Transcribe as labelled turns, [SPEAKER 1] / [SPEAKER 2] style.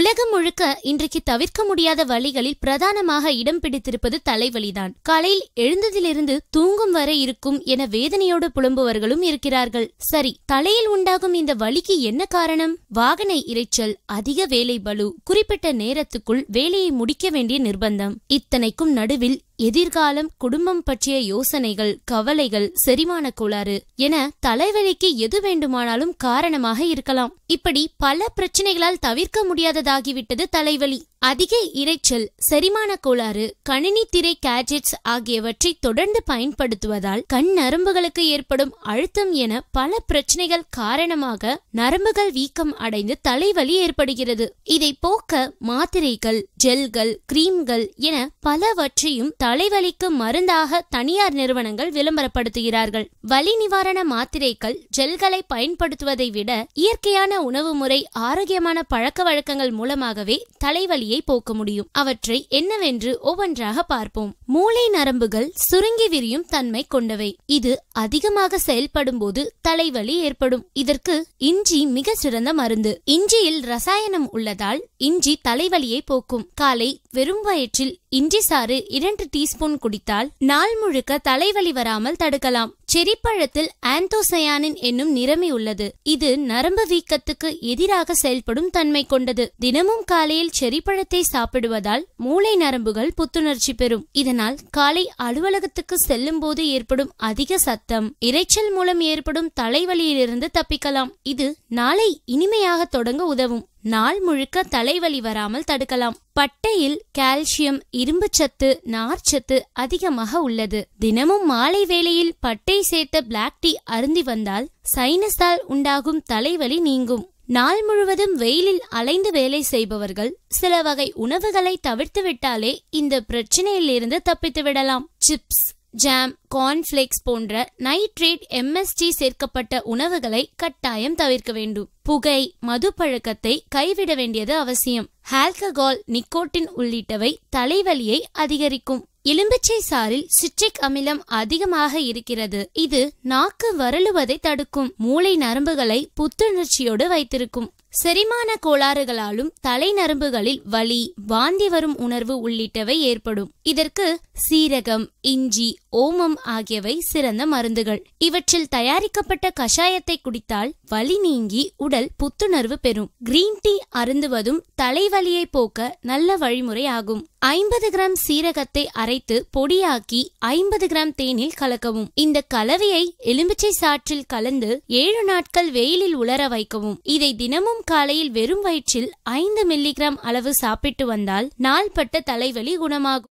[SPEAKER 1] உலகம் முழுக்க இன்றைக்கு தவிர்க்க முடியாத வழிகளில் பிரதானமாக இடம் பிடித்திருப்பது தலைவலிதான் காலையில் எழுந்ததிலிருந்து தூங்கும் வரை இருக்கும் என வேதனையோடு புலம்புவர்களும் இருக்கிறார்கள் சரி தலையில் உண்டாகும் இந்த வலிக்கு என்ன காரணம் வாகன இரைச்சல் அதிக வேலை பளு குறிப்பிட்ட நேரத்துக்குள் வேலையை முடிக்க வேண்டிய நிர்பந்தம் இத்தனைக்கும் நடுவில் எதிர்காலம் குடும்பம் பற்றிய யோசனைகள் கவலைகள் செரிமான கோளாறு என தலைவலிக்கு எது வேண்டுமானாலும் காரணமாக இருக்கலாம் இப்படி பல பிரச்சனைகளால் தவிர்க்க முடியாததாகிவிட்டது தலைவலி அதிக இரைச்சல் செரிமான கோளாறு கணினி திரை கேஜெட்ஸ் ஆகியவற்றை தொடர்ந்து பயன்படுத்துவதால் கண் நரம்புகளுக்கு ஏற்படும் அழுத்தம் என பல பிரச்சனைகள் காரணமாக நரம்புகள் வீக்கம் அடைந்து தலைவலி ஏற்படுகிறது இதை போக்க மாத்திரைகள் ஜெல்கள் கிரீம்கள் என பலவற்றையும் தலைவலிக்கு மருந்தாக தனியார் நிறுவனங்கள் விளம்பரப்படுத்துகிறார்கள் வலி நிவாரண மாத்திரைகள் ஜெல்களை பயன்படுத்துவதை விட இயற்கையான உணவு முறை ஆரோக்கியமான பழக்க வழக்கங்கள் மூலமாகவே தலைவலியை போக்க முடியும் அவற்றை என்னவென்று ஒவ்வொன்றாக பார்ப்போம் மூளை நரம்புகள் சுருங்கி விரியும் தன்மை கொண்டவை இது அதிகமாக செயல்படும் போது தலைவலி ஏற்படும் இதற்கு இஞ்சி மிக சிறந்த மருந்து இஞ்சியில் ரசாயனம் உள்ளதால் இஞ்சி தலைவலியை போக்கும் காலை வெறும் வயிற்றில் இஞ்சி சாறு இரண்டு டீஸ்பூன் குடித்தால் நாள் முழுக்க தலைவலி வராமல் தடுக்கலாம் செரிப்பழத்தில் ஆந்தோசயானின் என்னும் நிறமி உள்ளது இது நரம்பு வீக்கத்துக்கு எதிராக செயல்படும் தன்மை கொண்டது தினமும் காலையில் செரிப்பழத்தை சாப்பிடுவதால் மூளை நரம்புகள் புத்துணர்ச்சி பெறும் இதனால் காலை அலுவலகத்துக்கு செல்லும் போது ஏற்படும் அதிக சத்தம் இரைச்சல் மூலம் ஏற்படும் தலைவலியிலிருந்து தப்பிக்கலாம் இது நாளை இனிமையாக தொடங்க உதவும் நாள் முழுக்க தலைவலி வராமல் தடுக்கலாம் பட்டையில் கால்சியம் இரும்புச்சத்து நார்ச்சத்து அதிகமாக உள்ளது தினமும் மாலை வேளையில் பட்டை சேர்த்த பிளாக் டீ அருந்தி வந்தால் சைனஸால் உண்டாகும் தலைவலி நீங்கும் நாள் முழுவதும் வெயிலில் அலைந்து வேலை செய்பவர்கள் சில வகை உணவுகளை தவிர்த்து விட்டாலே இந்த பிரச்சனையிலிருந்து தப்பித்து விடலாம் சிப்ஸ் ஜாம் கார்ன்ஃபிளேக்ஸ் போன்ற நைட்ரேட் எம்எஸ்டி சேர்க்கப்பட்ட உணவுகளை கட்டாயம் தவிர்க்க வேண்டும் புகை மது பழக்கத்தை கைவிட வேண்டியது அவசியம் ஆல்கஹால் நிக்கோட்டின் உள்ளிட்டவை தலைவலியை அதிகரிக்கும் எலும்பிச்சை சாறில் சிட்ரிக் அமிலம் அதிகமாக இருக்கிறது இது நாக்கு வரலுவதை தடுக்கும் மூளை நரம்புகளை புத்துணர்ச்சியோடு வைத்திருக்கும் செரிமான கோளாறுகளாலும் தலை நரம்புகளில் வலி வாந்தி வரும் உணர்வு உள்ளிட்டவை ஏற்படும் இதற்கு சீரகம் இஞ்சி ஓமம் ஆகியவை சிறந்த மருந்துகள் இவற்றில் தயாரிக்கப்பட்ட கஷாயத்தை குடித்தால் வலி நீங்கி உடல் புத்துணர்வு பெறும் கிரீன் டீ அருந்துவதும் தலைவலியை போக்க நல்ல வழிமுறை ஆகும் ஐம்பது கிராம் சீரகத்தை அரைத்து பொடியாக்கி ஐம்பது கிராம் தேனில் கலக்கவும் இந்த கலவையை எலுமிச்சை சாற்றில் கலந்து ஏழு நாட்கள் வெயிலில் உலர வைக்கவும் இதை தினமும் காலையில் வெறும் வயிற்றில் ஐந்து மில்லிகிராம் அளவு சாப்பிட்டு வந்தால் நாள்பட்ட தலைவலி குணமாகும்